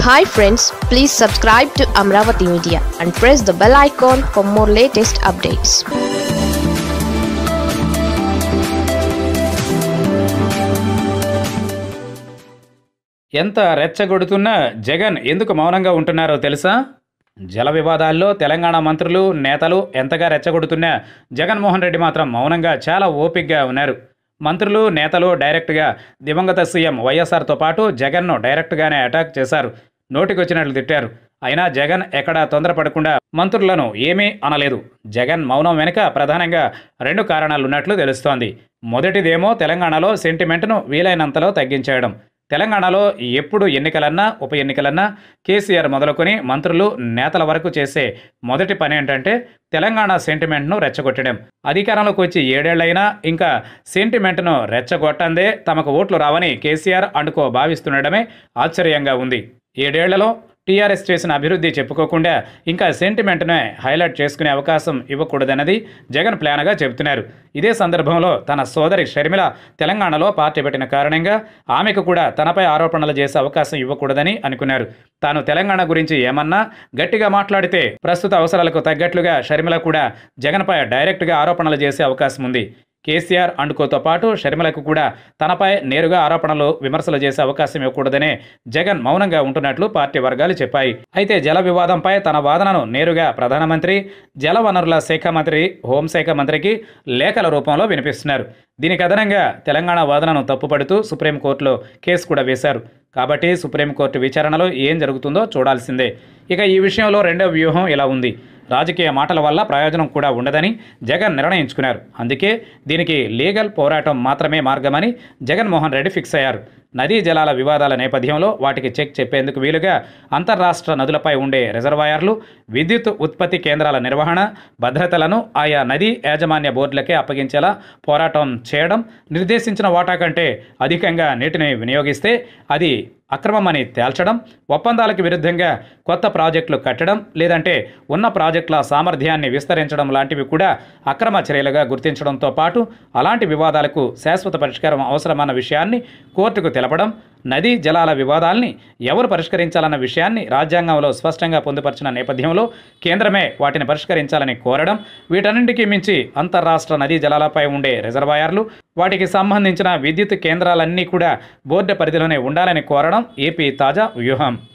hi friends please subscribe to Amaravati media and press the bell icon for more latest updates ఎంత రెచ్చగొడుతున్నా జగన్ ఎందుకు మౌనంగా ఉంటున్నారో తెలుసా జల వివాదాల్లో తెలంగాణ మంత్రులు నేతలు ఎంతగా రెచ్చగొడుతున్నా జగన్మోహన్ రెడ్డి మాత్రం మౌనంగా చాలా ఓపిగ్గా ఉన్నారు మంత్రులు నేతలు డైరెక్ట్గా దివంగత సీఎం వైఎస్ఆర్తో పాటు జగన్ను డైరెక్ట్గానే అటాక్ చేశారు నోటికొచ్చినట్లు తిట్టారు అయినా జగన్ ఎక్కడా తొందరపడకుండా మంత్రులను ఏమీ అనలేదు జగన్ మౌనం వెనుక ప్రధానంగా రెండు కారణాలున్నట్లు తెలుస్తోంది మొదటిదేమో తెలంగాణలో సెంటిమెంట్ను వీలైనంతలో తగ్గించేయడం తెలంగాణలో ఎప్పుడు ఎన్నికలన్నా ఉప ఎన్నికలన్నా కేసీఆర్ మొదలుకొని మంత్రులు నేతల వరకు చేసే మొదటి పని ఏంటంటే తెలంగాణ సెంటిమెంట్ను రెచ్చగొట్టడం అధికారంలోకి వచ్చి ఏడేళ్లైనా ఇంకా సెంటిమెంట్ను రెచ్చగొట్టందే తమకు ఓట్లు రావని కేసీఆర్ అండుకో భావిస్తుండడమే ఆశ్చర్యంగా ఉంది ఏడేళ్లలో టీఆర్ఎస్ చేసిన అభివృద్ధి చెప్పుకోకుండా ఇంకా సెంటిమెంట్నే హైలైట్ చేసుకునే అవకాశం ఇవ్వకూడదన్నది జగన్ ప్లాన్గా చెబుతున్నారు ఇదే సందర్భంలో తన సోదరి షర్మిల తెలంగాణలో పార్టీ పెట్టిన కారణంగా ఆమెకు కూడా తనపై ఆరోపణలు చేసే అవకాశం ఇవ్వకూడదని అనుకున్నారు తాను తెలంగాణ గురించి ఏమన్నా గట్టిగా మాట్లాడితే ప్రస్తుత అవసరాలకు తగ్గట్లుగా షర్మిల కూడా జగన్పై డైరెక్ట్గా ఆరోపణలు చేసే అవకాశం ఉంది కేసీఆర్ అండుకోతో పాటు షర్మిలకు కూడా తనపై నేరుగా ఆరోపణలు విమర్శలు చేసే అవకాశం ఇవ్వకూడదనే జగన్ మౌనంగా ఉంటున్నట్లు పార్టీ వర్గాలు చెప్పాయి అయితే జల వివాదంపై తన వాదనను నేరుగా ప్రధానమంత్రి జల వనరుల శాఖ మంత్రి హోంశాఖ మంత్రికి లేఖల రూపంలో వినిపిస్తున్నారు దీనికి అదనంగా తెలంగాణ వాదనను తప్పుపడుతూ సుప్రీంకోర్టులో కేసు కూడా వేశారు కాబట్టి సుప్రీంకోర్టు విచారణలో ఏం జరుగుతుందో చూడాల్సిందే ఇక ఈ విషయంలో రెండో వ్యూహం ఇలా ఉంది రాజకీయ మాటల వల్ల ప్రయోజనం కూడా ఉండదని జగన్ నిర్ణయించుకున్నారు అందుకే దీనికి లీగల్ పోరాటం మాత్రమే మార్గమని జగన్మోహన్ రెడ్డి ఫిక్స్ అయ్యారు నదీ జలాల వివాదాల నేపథ్యంలో వాటికి చెక్ చెప్పేందుకు వీలుగా అంతర్రాష్ట్ర నదులపై ఉండే రిజర్వాయర్లు విద్యుత్ ఉత్పత్తి కేంద్రాల నిర్వహణ భద్రతలను ఆయా నదీ యాజమాన్య బోర్డులకే అప్పగించేలా పోరాటం చేయడం నిర్దేశించిన వాటా కంటే అధికంగా నీటిని వినియోగిస్తే అది అక్రమమని తేల్చడం ఒప్పందాలకు విరుద్ధంగా కొత్త ప్రాజెక్టులు కట్టడం లేదంటే ఉన్న ప్రాజెక్టుల సామర్థ్యాన్ని విస్తరించడం లాంటివి కూడా అక్రమ చర్యలుగా గుర్తించడంతో పాటు అలాంటి వివాదాలకు శాశ్వత పరిష్కారం అవసరమన్న విషయాన్ని కోర్టుకు తెలపడం నదీ జలాల వివాదాల్ని ఎవరు పరిష్కరించాలన్న విషయాన్ని రాజ్యాంగంలో స్పష్టంగా పొందుపరిచిన నేపథ్యంలో కేంద్రమే వాటిని పరిష్కరించాలని కోరడం వీటన్నింటికీ మించి అంతర్రాష్ట్ర నదీ జలాలపై ఉండే రిజర్వాయర్లు వాటికి సంబంధించిన విద్యుత్ కేంద్రాలన్నీ కూడా బోర్డు పరిధిలోనే ఉండాలని కోరడం ఏపీ తాజా వ్యూహం